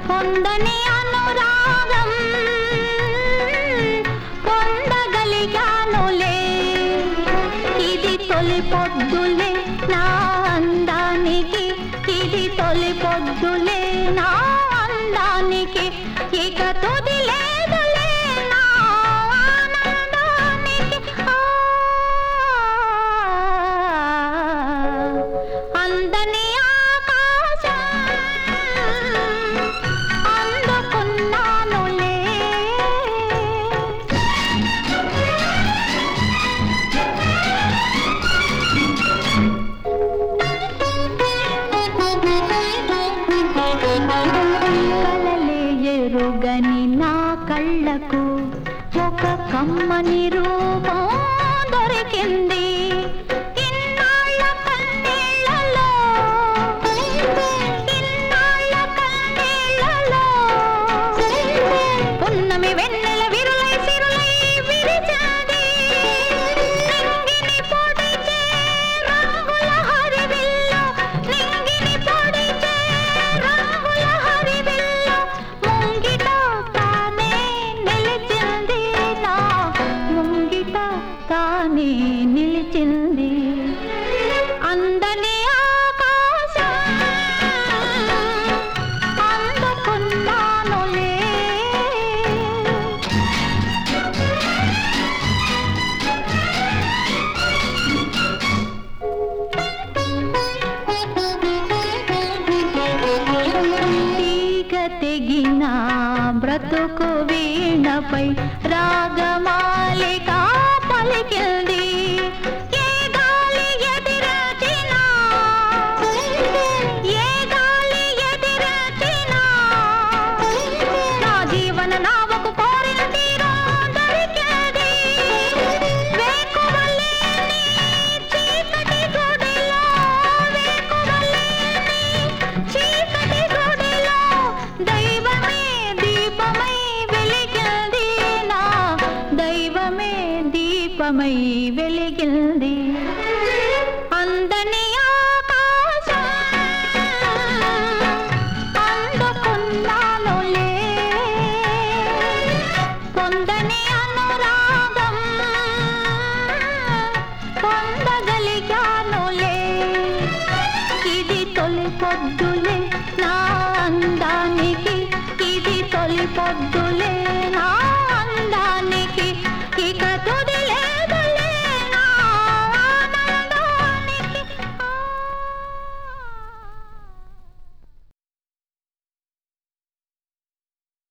పొందని అనురాగం పొందగలిగానులే ఇది తొలి పొద్దులే నా అందానికి ఇది తొలి పొద్దులే నా అందానికి ఇక తుది లేదులే నా ఆనందానికి ఆ, అందని ఆకాశం అందుకున్నానులే కలలే ఎరుగని నా కళ్ళకు ఒక కమ్మని రూపం దొరికింది ఇన్నాళ్ళ కన్నీళ్ళలో ఇన్నాళ్ళ కన్నీళ్ళలో పున్నమి వెన్నెల విరులై సిరులై విరిచాది నింగిని పొడిచే రంగుల హరివిల్లు నింగిని పొడిచే రంగుల హరివిల్లు ముంగిట తానే నిలిచింది నా ముంగిట తానే నిలిచింది అందని ఆకాశం అందుకున్నానులే తీగ తెగిన బ్రతుకు వీణపై రాగమాలిక పలికింది ఏ గాలి ఎదిరచినా ఏ గాలి ఎదిరచినా నా జీవన నావకు కోరిన తీరం దొరికింది వేకువలేని చీకటి గుడిలో వేకువలేని చీకటి గుడిలో దైవమే దీపమై వెలిగింది నా దైవమే దీపమై వెలిగింది అందని ఆకాశం అందుకున్నానులే పొందని అనురాగం పొందగలిగానులే ఇది తొలి పొద్దులే నా అందానికి ఇది తొలి పొద్దు